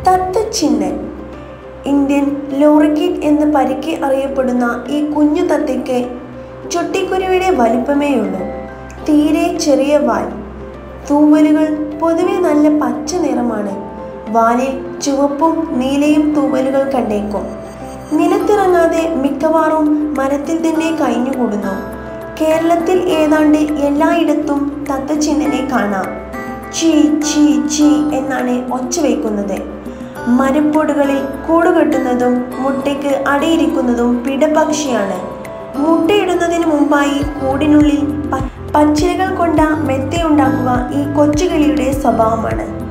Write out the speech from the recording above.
തത്തച്ചിന്നൻ Indian ലോറിക്കിഡ് എന്ന് പരിക്ക് അറിയപ്പെടുന്ന ഈ കുഞ്ഞു തത്തയ്ക്ക് ചുട്ടിക്കുരുവിയുടെ വലിപ്പമേയുള്ളൂ തീരെ ചെറിയ വാൽ തൂവലുകൾ പൊതുവെ നല്ല പച്ച നിറമാണ് വാലിൽ ചുവപ്പും നീലയും തൂവലുകൾ കണ്ടേക്കും നിലത്തിറങ്ങാതെ മിക്കവാറും മരത്തിൽ തന്നെ കഴിഞ്ഞുകൂടുന്നു കേരളത്തിൽ ഏതാണ്ട് എല്ലായിടത്തും തത്തച്ചിന്നനെ കാണാം ചീ ചീ ചീ എന്നാണ് ഒച്ച വയ്ക്കുന്നത് മരപ്പൊടുകളിൽ കൂടുകെട്ടുന്നതും മുട്ടയ്ക്ക് അടയിരിക്കുന്നതും പിടപക്ഷിയാണ് മുട്ടയിടുന്നതിന് മുമ്പായി കൂടിനുള്ളിൽ പ- പച്ചിലകൾ കൊണ്ട മെത്തയുണ്ടാക്കുക ഈ കൊച്ചുകിളിയുടെ സ്വഭാവമാണ്